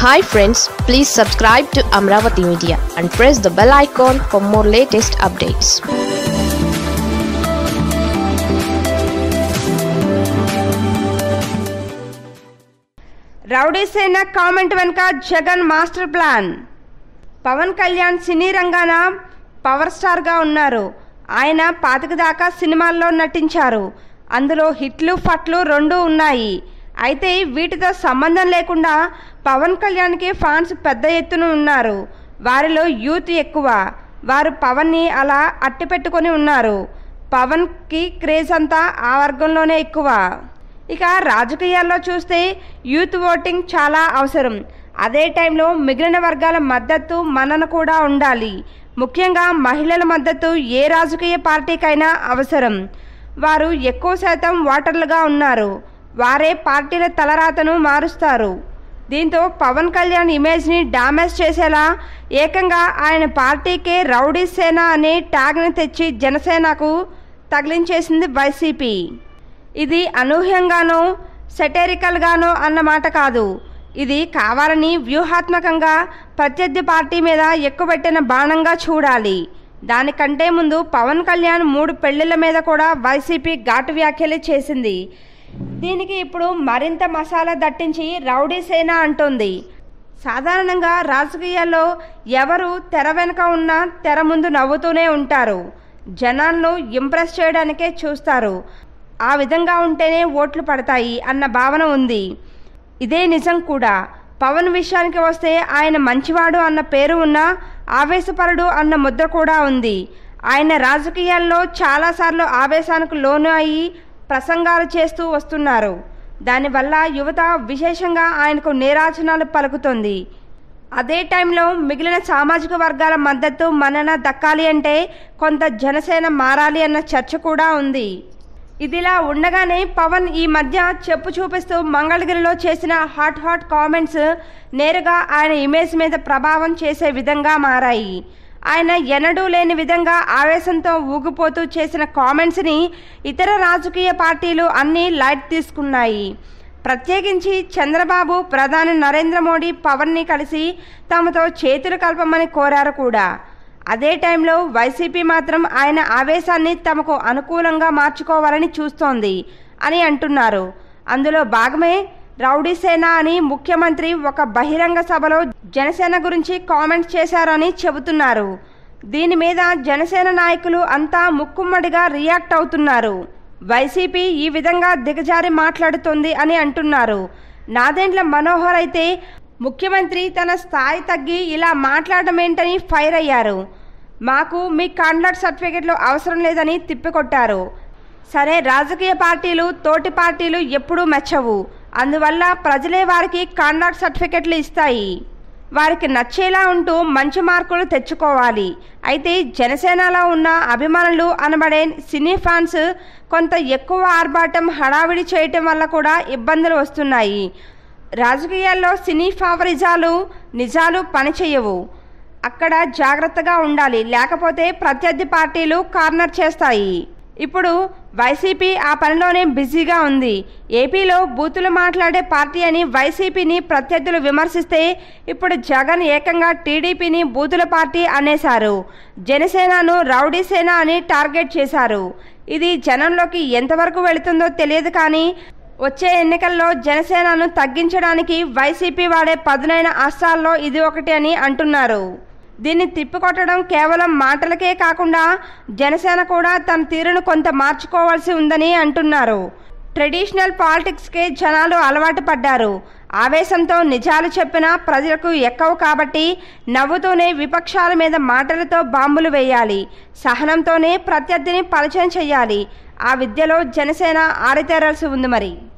hi friends please subscribe to Amaravati media and press the bell icon for more latest updates rowdy సేన comment వెనుక Jagan master plan Pawan Kalyan cine రంగాన power స్టార్గా ఉన్నారు ఆయన పాతిక దాకా సినిమాల్లో నటించారు అందులో హిట్లు ఫట్లు రెండు ఉన్నాయి అయితే వీటితో సంబంధం లేకుండా పవన్ కళ్యాణ్కి ఫ్యాన్స్ పెద్ద ఎత్తున ఉన్నారు వారిలో యూత్ ఎక్కువ వారు పవన్ని అలా అట్టిపెట్టుకొని ఉన్నారు పవన్కి క్రేజ్ అంతా ఆ వర్గంలోనే ఎక్కువ ఇక రాజకీయాల్లో చూస్తే యూత్ ఓటింగ్ చాలా అవసరం అదే టైంలో మిగిలిన వర్గాల మద్దతు మనన కూడా ఉండాలి ముఖ్యంగా మహిళల మద్దతు ఏ రాజకీయ పార్టీకైనా అవసరం వారు ఎక్కువ శాతం ఓటర్లుగా ఉన్నారు వారే పార్టీల తలరాతను మారుస్తారు దీంతో పవన్ కళ్యాణ్ ఇమేజ్ని డామేజ్ చేసేలా ఏకంగా ఆయన పార్టీకే రౌడీ సేన అనే ట్యాగ్ని తెచ్చి జనసేనకు తగిలించేసింది వైసీపీ ఇది అనూహ్యంగానో సెటరికల్గానో అన్నమాట కాదు ఇది కావాలని వ్యూహాత్మకంగా ప్రత్యర్థి పార్టీ మీద ఎక్కువబెట్టిన బాణంగా చూడాలి దానికంటే ముందు పవన్ కళ్యాణ్ మూడు పెళ్లిళ్ల మీద కూడా వైసీపీ ఘాటు వ్యాఖ్యలు చేసింది దీనికి ఇప్పుడు మరింత మసాలా దట్టించి రౌడీ సేన అంటోంది సాధారణంగా రాజకీయాల్లో ఎవరు తెర వెనుక ఉన్నా తెర ముందు నవ్వుతూనే ఉంటారు జనాలను ఇంప్రెస్ చేయడానికే చూస్తారు ఆ విధంగా ఉంటేనే ఓట్లు పడతాయి అన్న భావన ఉంది ఇదే నిజం కూడా పవన్ విషయానికి వస్తే ఆయన మంచివాడు అన్న పేరు ఉన్న ఆవేశపరుడు అన్న ముద్ర కూడా ఉంది ఆయన రాజకీయాల్లో చాలాసార్లు ఆవేశానికి లోను అయ్యి ప్రసంగాలు చేస్తూ వస్తున్నారు దానివల్ల యువత విశేషంగా ఆయనకు నీరాజనాలు పలుకుతుంది అదే టైంలో మిగిలిన సామాజిక వర్గాల మద్దతు మనన దక్కాలి అంటే కొంత జనసేన మారాలి అన్న చర్చ కూడా ఉంది ఇదిలా ఉండగానే పవన్ ఈ మధ్య చెప్పు చూపిస్తూ మంగళగిరిలో చేసిన హాట్ హాట్ కామెంట్స్ నేరుగా ఆయన ఇమేజ్ మీద ప్రభావం చేసే విధంగా మారాయి ఆయన ఎన్నడూ లేని విధంగా ఆవేశంతో ఊగిపోతూ చేసిన కామెంట్స్ని ఇతర రాజకీయ పార్టీలు అన్నీ లైట్ తీసుకున్నాయి ప్రత్యేకించి చంద్రబాబు ప్రధాని నరేంద్ర మోడీ పవన్ని కలిసి తమతో చేతులు కలపమని కోరారు కూడా అదే టైంలో వైసీపీ మాత్రం ఆయన ఆవేశాన్ని తమకు అనుకూలంగా మార్చుకోవాలని చూస్తోంది అని అంటున్నారు అందులో భాగమే రౌడీ సేన అని ముఖ్యమంత్రి ఒక బహిరంగ సభలో జనసేన గురించి కామెంట్స్ చేశారని చెబుతున్నారు దీని మీద జనసేన నాయకులు అంతా ముక్కుమ్మడిగా రియాక్ట్ అవుతున్నారు వైసీపీ ఈ విధంగా దిగజారి మాట్లాడుతోంది అని అంటున్నారు నాదెండ్ల మనోహర్ అయితే ముఖ్యమంత్రి తన స్థాయి తగ్గి ఇలా మాట్లాడడం ఏంటని ఫైర్ అయ్యారు మాకు మీ కాంట్రాక్ట్ సర్టిఫికెట్లు అవసరం లేదని తిప్పికొట్టారు సరే రాజకీయ పార్టీలు తోటి పార్టీలు ఎప్పుడూ మెచ్చవు అందువల్ల ప్రజలే వారికి కాంట్రాక్ట్ సర్టిఫికెట్లు ఇస్తాయి వారికి నచ్చేలా ఉంటూ మంచి మార్కులు తెచ్చుకోవాలి అయితే జనసేనలో ఉన్న అభిమానులు అనబడే సినీ ఫ్యాన్స్ కొంత ఎక్కువ ఆర్భాటం హడావిడి చేయటం వల్ల కూడా ఇబ్బందులు వస్తున్నాయి రాజకీయాల్లో సినీ ఫావరిజాలు నిజాలు పనిచేయవు అక్కడ జాగ్రత్తగా ఉండాలి లేకపోతే ప్రత్యర్థి పార్టీలు కార్నర్ చేస్తాయి ఇప్పుడు వైసీపీ ఆ పనిలోనే బిజీగా ఉంది ఏపీలో బూతులు మాట్లాడే పార్టీ అని వైసీపీని ప్రత్యర్థులు విమర్శిస్తే ఇప్పుడు జగన్ ఏకంగా టీడీపీని బూతుల పార్టీ అనేశారు జనసేనను రౌడీ సేన అని టార్గెట్ చేశారు ఇది జనంలోకి ఎంతవరకు వెళుతుందో తెలియదు కానీ వచ్చే ఎన్నికల్లో జనసేనను తగ్గించడానికి వైసీపీ వాడే పదునైన అస్త్రాల్లో ఇది ఒకటి అని అంటున్నారు దీన్ని తిప్పికొట్టడం కేవలం మాటలకే కాకుండా జనసేన కూడా తన తీరును కొంత మార్చుకోవాల్సి ఉందని అంటున్నారు ట్రెడిషనల్ పాలిటిక్స్కే జనాలు అలవాటు పడ్డారు ఆవేశంతో నిజాలు చెప్పినా ప్రజలకు ఎక్కవు కాబట్టి నవ్వుతూనే విపక్షాల మీద మాటలతో బాంబులు వేయాలి సహనంతోనే ప్రత్యర్థిని పరిచయం చేయాలి ఆ విద్యలో జనసేన ఆరితేరాల్సి ఉంది మరి